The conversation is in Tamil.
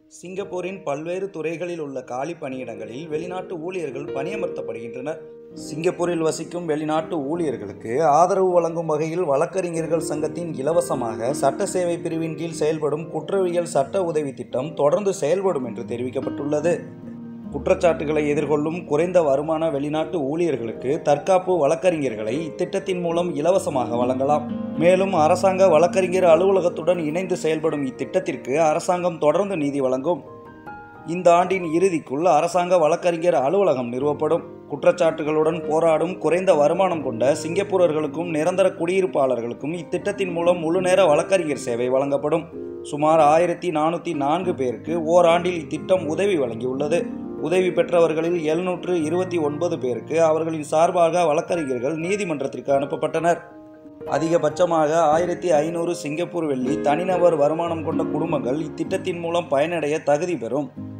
சிங்கப்பூரின் பல்வேறு துறைகளில் உள்ள காலி பணியிடங்களில் வெளிநாட்டு ஊழியர்கள் பணியமர்த்தப்படுகின்றனர் சிங்கப்பூரில் வசிக்கும் வெளிநாட்டு ஊழியர்களுக்கு ஆதரவு வழங்கும் வகையில் வழக்கறிஞர்கள் சங்கத்தின் இலவசமாக சட்ட சேவை பிரிவின் கீழ் செயல்படும் குற்றவியல் சட்ட உதவி திட்டம் தொடர்ந்து செயல்படும் என்று தெரிவிக்கப்பட்டுள்ளது குற்றச்சாட்டுகளை எதிர்கொள்ளும் குறைந்த வருமான வெளிநாட்டு ஊழியர்களுக்கு தற்காப்பு வழக்கறிஞர்களை இத்திட்டத்தின் மூலம் இலவசமாக வழங்கலாம் மேலும் அரசாங்க வழக்கறிஞர் அலுவலகத்துடன் இணைந்து செயல்படும் இத்திட்டத்திற்கு அரசாங்கம் தொடர்ந்து நிதி வழங்கும் இந்த ஆண்டின் இறுதிக்குள் அரசாங்க வழக்கறிஞர் அலுவலகம் நிறுவப்படும் குற்றச்சாட்டுகளுடன் போராடும் குறைந்த வருமானம் கொண்ட சிங்கப்பூரர்களுக்கும் நிரந்தர குடியிருப்பாளர்களுக்கும் இத்திட்டத்தின் மூலம் முழுநேர வழக்கறிஞர் சேவை வழங்கப்படும் சுமார் ஆயிரத்தி நானூற்றி நான்கு பேருக்கு ஓராண்டில் இத்திட்டம் உதவி வழங்கியுள்ளது உதவி பெற்றவர்களில் எழுநூற்று இருபத்தி ஒன்பது பேருக்கு அவர்களின் சார்பாக வழக்கறிஞர்கள் நீதிமன்றத்திற்கு அனுப்பப்பட்டனர் அதிகபட்சமாக ஆயிரத்தி ஐநூறு சிங்கப்பூர் வெள்ளி தனிநபர் வருமானம் கொண்ட குடும்பங்கள் இத்திட்டத்தின் மூலம் பயனடைய தகுதி பெறும்